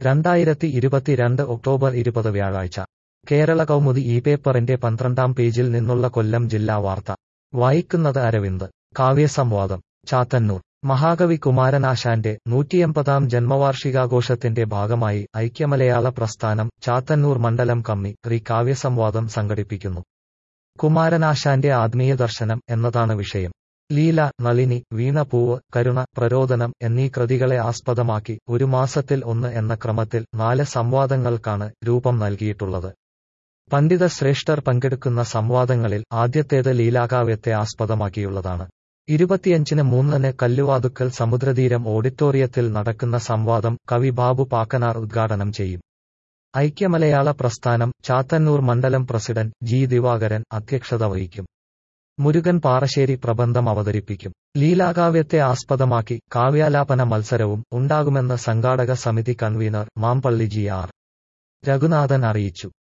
രണ്ടായിരത്തി ഇരുപത്തിരണ്ട് ഒക്ടോബർ ഇരുപത് വ്യാഴാഴ്ച കേരള കൗമുദി ഈ പേപ്പറിന്റെ പന്ത്രണ്ടാം പേജിൽ നിന്നുള്ള കൊല്ലം ജില്ലാ വാർത്ത വായിക്കുന്നത് അരവിന്ദ് കാവ്യസംവാദം ചാത്തന്നൂർ മഹാകവി കുമാരനാശാന്റെ നൂറ്റിയമ്പതാം ജന്മവാർഷികാഘോഷത്തിന്റെ ഭാഗമായി ഐക്യമലയാള പ്രസ്ഥാനം ചാത്തന്നൂർ മണ്ഡലം കമ്മി റി കാവ്യസംവാദം സംഘടിപ്പിക്കുന്നു കുമാരനാശാന്റെ ആത്മീയ ദർശനം എന്നതാണ് വിഷയം ലീല നളിനി വീണപൂവ് കരുണ പ്രരോദനം എന്നീ കൃതികളെ ആസ്പദമാക്കി ഒരു മാസത്തിൽ ഒന്ന് എന്ന ക്രമത്തിൽ നാല് സംവാദങ്ങൾക്കാണ് രൂപം നൽകിയിട്ടുള്ളത് പണ്ഡിത ശ്രേഷ്ഠർ പങ്കെടുക്കുന്ന സംവാദങ്ങളിൽ ആദ്യത്തേത് ലീലാകാവ്യത്തെ ആസ്പദമാക്കിയുള്ളതാണ് ഇരുപത്തിയഞ്ചിന് മൂന്നിന് കല്ലുവാതുക്കൽ സമുദ്രതീരം ഓഡിറ്റോറിയത്തിൽ നടക്കുന്ന സംവാദം കവി ബാബു പാക്കനാർ ഉദ്ഘാടനം ചെയ്യും ഐക്യമലയാള പ്രസ്ഥാനം ചാത്തന്നൂർ മണ്ഡലം പ്രസിഡന്റ് ജി ദിവാകരൻ അധ്യക്ഷത വഹിക്കും മുരുകൻ പാറശ്ശേരി പ്രബന്ധം അവതരിപ്പിക്കും ലീലാകാവ്യത്തെ ആസ്പദമാക്കി കാവ്യാലാപന മത്സരവും ഉണ്ടാകുമെന്ന് സംഘാടക സമിതി convener Mampally G R Raghunathan അറിയിച്ചു